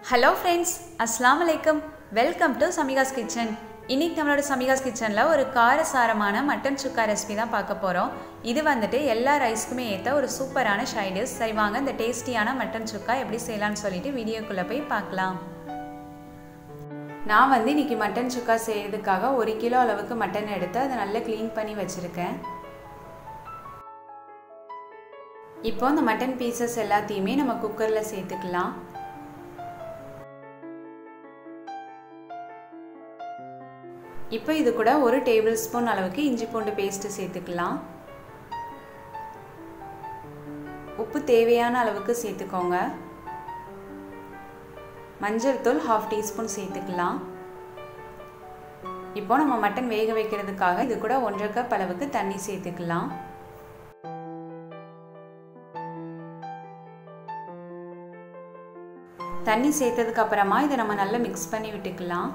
hello friends அஸ்லாம் வலைக்கம் welcome to சமிகாஸ் kitchen இன்னைக்கு நம்மளோட சமிகாஸ் கிச்சனில் ஒரு காரசாரமான மட்டன் சுக்கா ரெசிபி தான் பார்க்க போகிறோம் இது வந்துட்டு எல்லா ரைஸ்க்குமே ஏற்ற ஒரு சூப்பரான ஷைடிஸ் சரி வாங்க இந்த டேஸ்டியான மட்டன் சுக்கா எப்படி செய்யலாம்னு சொல்லிட்டு வீடியோக்குள்ளே போய் பார்க்கலாம் நான் வந்து இன்னைக்கு மட்டன் சுக்கா செய்கிறதுக்காக ஒரு கிலோ அளவுக்கு மட்டன் எடுத்து அதை நல்லா க்ளீன் பண்ணி வச்சுருக்கேன் இப்போ இந்த மட்டன் பீசஸ் எல்லாத்தையுமே நம்ம குக்கரில் சேர்த்துக்கலாம் இப்போ இது கூட ஒரு டேபிள் ஸ்பூன் அளவுக்கு இஞ்சி பூண்டு பேஸ்ட்டு சேர்த்துக்கலாம் உப்பு தேவையான அளவுக்கு சேர்த்துக்கோங்க மஞ்சள் தூள் ஹாஃப் டீஸ்பூன் சேர்த்துக்கலாம் இப்போ நம்ம மட்டன் வேக வைக்கிறதுக்காக இது கூட ஒன்றரை கப் அளவுக்கு தண்ணி சேர்த்துக்கலாம் தண்ணி சேர்த்ததுக்கு அப்புறமா இதை நம்ம நல்லா மிக்ஸ் பண்ணி விட்டுக்கலாம்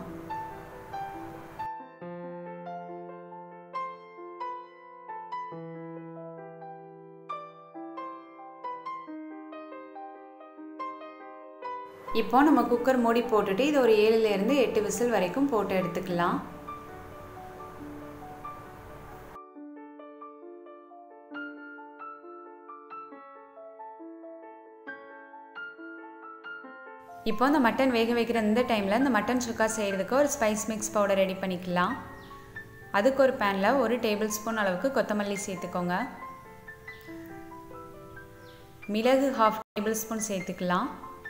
இப்போ நம்ம குக்கர் மூடி போட்டுட்டு இது ஒரு ஏழுலேருந்து எட்டு விசில் வரைக்கும் போட்டு எடுத்துக்கலாம் இப்போ இந்த மட்டன் வேக வைக்கிற இந்த டைமில் இந்த மட்டன் சுக்கா செய்கிறதுக்கு ஒரு ஸ்பைஸ் மிக்ஸ் பவுடர் ரெடி பண்ணிக்கலாம் அதுக்கு ஒரு பேனில் ஒரு டேபிள் ஸ்பூன் அளவுக்கு கொத்தமல்லி சேர்த்துக்கோங்க மிளகு ஹாஃப் டேபிள் ஸ்பூன் சேர்த்துக்கலாம்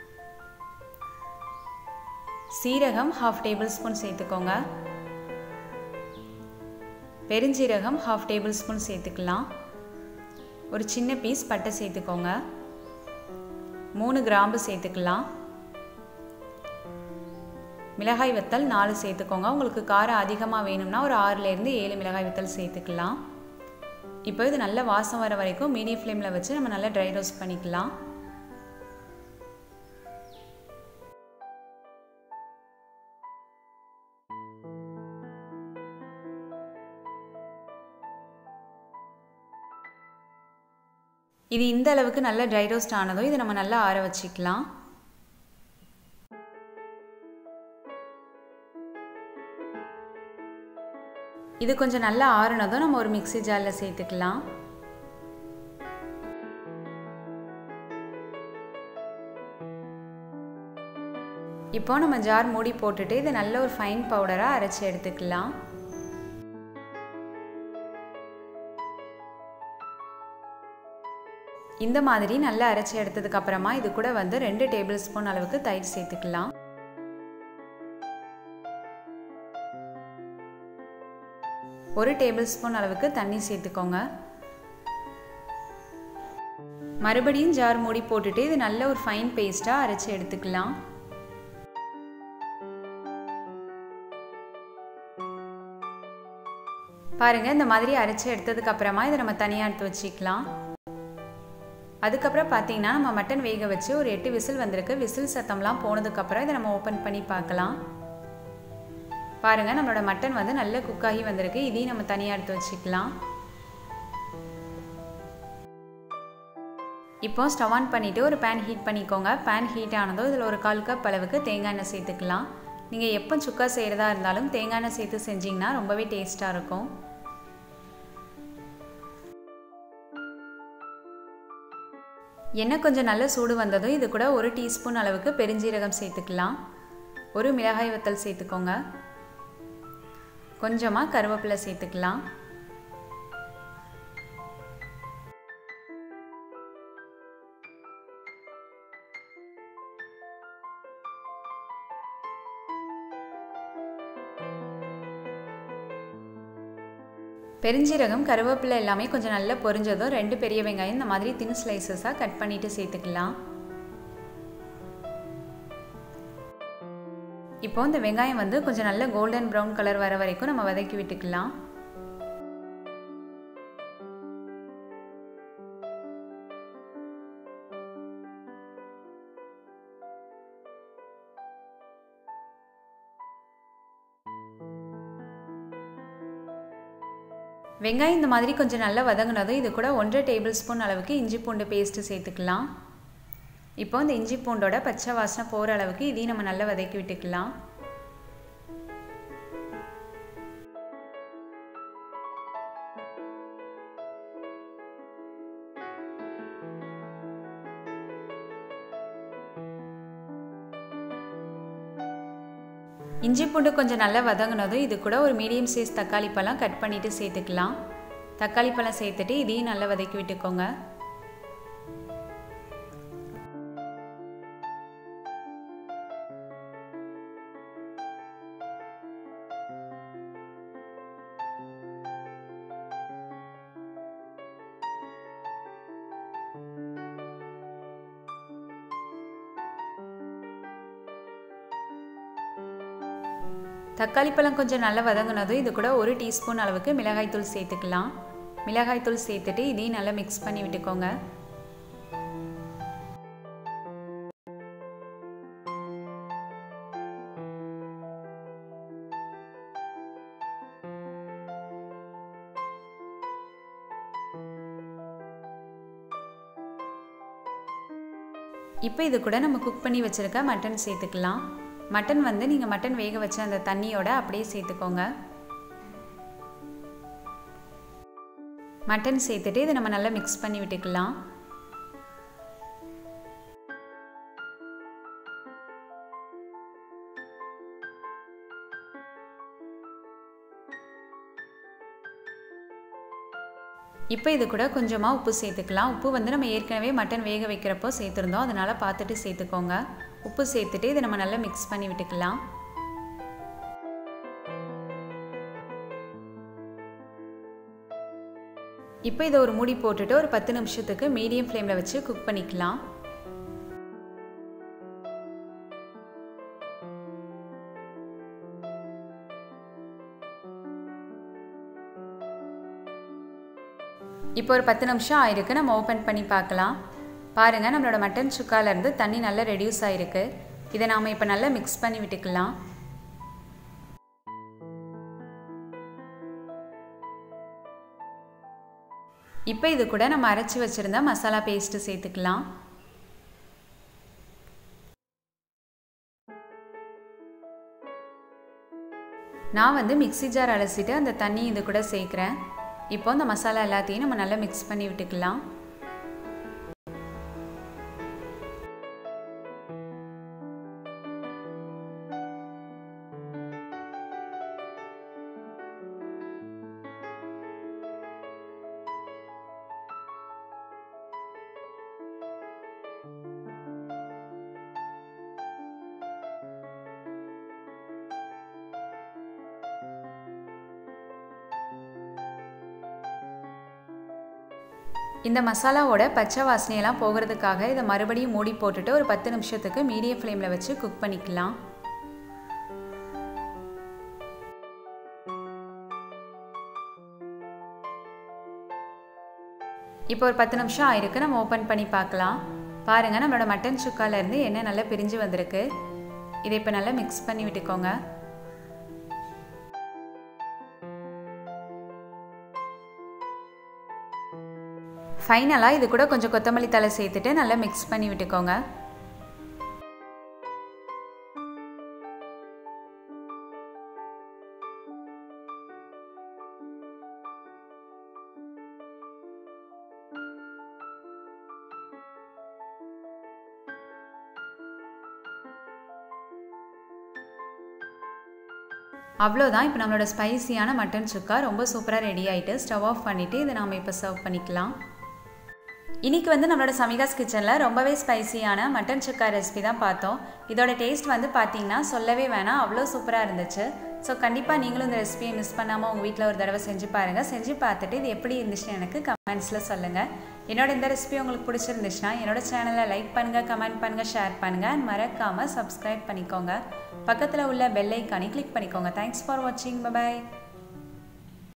சீரகம் ஹாஃப் டேபிள் ஸ்பூன் சேர்த்துக்கோங்க பெருஞ்சீரகம் ஹாஃப் டேபிள் ஸ்பூன் சேர்த்துக்கலாம் ஒரு சின்ன பீஸ் பட்டை சேர்த்துக்கோங்க மூணு கிராம்பு சேர்த்துக்கலாம் மிளகாய் வத்தல் நாலு சேர்த்துக்கோங்க உங்களுக்கு காரம் அதிகமாக வேணும்னா ஒரு ஆறுலேருந்து ஏழு மிளகாய் வத்தல் சேர்த்துக்கலாம் இப்போ இது நல்ல வாசம் வர வரைக்கும் மீடியம் ஃப்ளேமில் வச்சு நம்ம நல்லா ட்ரை ரோஸ்ட் பண்ணிக்கலாம் இது இந்த அளவுக்கு நல்லா ட்ரை ரோஸ்ட் ஆனதும் இதை நம்ம நல்லா ஆற வச்சுக்கலாம் இது கொஞ்சம் நல்லா ஆறுனதும் நம்ம ஒரு மிக்சி ஜாரில் சேர்த்துக்கலாம் இப்போ நம்ம ஜார் மூடி போட்டுட்டு இதை நல்ல ஒரு ஃபைன் பவுடராக அரைச்சி எடுத்துக்கலாம் இந்த மாதிரி நல்லா அரைச்சி எடுத்ததுக்கு அப்புறமா இது கூட வந்து ரெண்டு டேபிள் ஸ்பூன் அளவுக்கு தயிர் சேர்த்துக்கலாம் ஒரு டேபிள் ஸ்பூன் அளவுக்கு தண்ணி சேர்த்துக்கோங்க மறுபடியும் ஜார் மூடி போட்டுட்டு இது நல்ல ஒரு ஃபைன் பேஸ்ட்டாக அரைச்சி எடுத்துக்கலாம் பாருங்கள் இந்த மாதிரி அரைச்சி எடுத்ததுக்கு அப்புறமா இதை நம்ம தனியாக எடுத்து வச்சுக்கலாம் அதுக்கப்புறம் பார்த்தீங்கன்னா நம்ம மட்டன் வேக வச்சு ஒரு எட்டு விசில் வந்திருக்கு விசில் சத்தம்லாம் போனதுக்கப்புறம் இதை நம்ம ஓப்பன் பண்ணி பார்க்கலாம் பாருங்கள் நம்மளோட மட்டன் வந்து நல்ல குக்காகி வந்திருக்கு இதையும் நம்ம தனியாக எடுத்து வச்சுக்கலாம் இப்போ ஸ்டவ் ஆன் பண்ணிவிட்டு ஒரு பேன் ஹீட் பண்ணிக்கோங்க பேன் ஹீட் ஆனதோ இதில் ஒரு கால் கப் அளவுக்கு தேங்காய் எண்ணெய் சேர்த்துக்கலாம் நீங்கள் எப்போ சுக்கா செய்கிறதா இருந்தாலும் தேங்காய் எண்ணெய் சேர்த்து செஞ்சிங்கன்னா ரொம்பவே டேஸ்ட்டாக இருக்கும் எண்ணெய் கொஞ்சம் நல்ல சூடு வந்ததும் இது கூட ஒரு டீஸ்பூன் அளவுக்கு பெருஞ்சீரகம் சேர்த்துக்கலாம் ஒரு மிளகாய் வத்தல் சேர்த்துக்கோங்க கொஞ்சமாக கருவேப்பிலை சேர்த்துக்கலாம் பெருஞ்சீரகம் கருவேப்பிலை எல்லாமே கொஞ்சம் நல்லா பொரிஞ்சதும் ரெண்டு பெரிய வெங்காயம் இந்த மாதிரி தின் ஸ்லைசஸாக கட் பண்ணிவிட்டு சேர்த்துக்கலாம் இப்போ இந்த வெங்காயம் வந்து கொஞ்சம் நல்ல கோல்டன் ப்ரௌன் கலர் வர வரைக்கும் நம்ம வதக்கி விட்டுக்கலாம் வெங்காயம் இந்த மாதிரி கொஞ்சம் நல்லா வதங்கினதும் இது கூட ஒன்றரை டேபிள் ஸ்பூன் அளவுக்கு இஞ்சி பூண்டு பேஸ்ட்டு சேர்த்துக்கலாம் இப்போ இந்த இஞ்சி பூண்டோட பச்சை வாசனை போகிற அளவுக்கு இதையும் நம்ம நல்லா வதக்கி விட்டுக்கலாம் இஞ்சி பூண்டு கொஞ்சம் நல்லா வதங்கினதும் இது கூட ஒரு மீடியம் சைஸ் தக்காளி பழம் கட் பண்ணிவிட்டு சேர்த்துக்கலாம் தக்காளி பழம் சேர்த்துட்டு இதையும் நல்லா வதக்கி விட்டுக்கோங்க தக்காளி பழம் கொஞ்சம் நல்லா வதங்கினதும் இது கூட ஒரு டீஸ்பூன் அளவுக்கு மிளகாய்த்தூள் சேர்த்துக்கலாம் மிளகாய்த்தூள் சேர்த்துட்டு இதையும் நல்லா மிக்ஸ் பண்ணி விட்டுக்கோங்க இப்போ இது கூட நம்ம குக் பண்ணி வச்சுருக்க மட்டன் சேர்த்துக்கலாம் மட்டன் வந்து நீங்கள் மட்டன் வேக வச்ச அந்த தண்ணியோட அப்படியே சேர்த்துக்கோங்க மட்டன் சேர்த்துட்டு இதை நம்ம நல்லா மிக்ஸ் பண்ணி விட்டுக்கலாம் இப்போ இது கூட கொஞ்சமாக உப்பு சேர்த்துக்கலாம் உப்பு வந்து நம்ம ஏற்கனவே மட்டன் வேக வைக்கிறப்போ சேர்த்துருந்தோம் அதனால் பார்த்துட்டு சேர்த்துக்கோங்க உப்பு சேர்த்துட்டு இதை நம்ம நல்லா மிக்ஸ் பண்ணி விட்டுக்கலாம் இப்போ இதை ஒரு மூடி போட்டுட்டு ஒரு பத்து நிமிஷத்துக்கு மீடியம் ஃப்ளேமில் வச்சு குக் பண்ணிக்கலாம் இப்போ ஒரு பத்து நிமிஷம் ஆயிருக்கு நம்ம ஓப்பன் பண்ணி பார்க்கலாம் பாருங்கள் நம்மளோட மட்டன் சுக்காலேருந்து தண்ணி நல்லா ரெடியூஸ் ஆகிருக்கு இதை நாம் இப்போ நல்லா மிக்ஸ் பண்ணி விட்டுக்கலாம் இப்போ இது கூட நம்ம அரைச்சி வச்சுருந்த மசாலா பேஸ்ட்டு சேர்த்துக்கலாம் நான் வந்து மிக்சி ஜார் அலசிட்டு அந்த தண்ணி இது கூட சேர்க்குறேன் இப்போ இந்த மசாலா எல்லாத்தையும் நம்ம நல்லா மிக்ஸ் பண்ணி விட்டுக்கலாம் இந்த மசாலாவோட பச்சை வாசனையெல்லாம் போகிறதுக்காக இதை மறுபடியும் மூடி போட்டுட்டு ஒரு பத்து நிமிஷத்துக்கு மீடியம் ஃப்ளேமில் வச்சு குக் பண்ணிக்கலாம் இப்போ ஒரு பத்து நிமிஷம் ஆயிருக்கு நம்ம ஓப்பன் பண்ணி பார்க்கலாம் பாருங்கள் நம்மளோட மட்டன் சுக்காலேருந்து எண்ணெய் நல்லா பிரிஞ்சு வந்திருக்கு இதை இப்போ நல்லா மிக்ஸ் பண்ணி விட்டுக்கோங்க ஃபைனலாக இது கூட கொஞ்சம் கொத்தமல்லி தலை சேர்த்துட்டு நல்லா மிக்ஸ் பண்ணி விட்டுக்கோங்க அவ்வளோதான் இப்போ நம்மளோட ஸ்பைசியான மட்டன் சுக்கா ரொம்ப சூப்பராக ரெடி ஆகிட்டு ஸ்டவ் ஆஃப் பண்ணிவிட்டு இதை நாம் இப்போ சர்வ் பண்ணிக்கலாம் இன்றைக்கி வந்து நம்மளோட சமிகாஸ் கிச்சனில் ரொம்பவே ஸ்பைசியான மட்டன் சுக்கா ரெசிபி தான் பார்த்தோம் இதோட டேஸ்ட் வந்து பார்த்தீங்கன்னா சொல்லவே வேணாம் அவ்வளோ சூப்பராக இருந்துச்சு ஸோ கண்டிப்பாக நீங்களும் இந்த ரெசிபியை மிஸ் பண்ணாமல் உங்கள் வீட்டில் ஒரு தடவை செஞ்சு பாருங்கள் செஞ்சு பார்த்துட்டு இது எப்படி இருந்துச்சுன்னு எனக்கு கமெண்ட்ஸில் சொல்லுங்கள் என்னோட இந்த ரெசிபி உங்களுக்கு பிடிச்சிருந்துச்சுன்னா என்னோட சேனலை லைக் பண்ணுங்கள் கமெண்ட் பண்ணுங்கள் ஷேர் பண்ணுங்கள் அண்ட் மறக்காமல் சப்ஸ்கிரைப் பண்ணிக்கோங்க பக்கத்தில் உள்ள பெல் ஐக்கானை கிளிக் பண்ணிக்கோங்க தேங்க்ஸ் ஃபார் வாட்சிங் பபாய்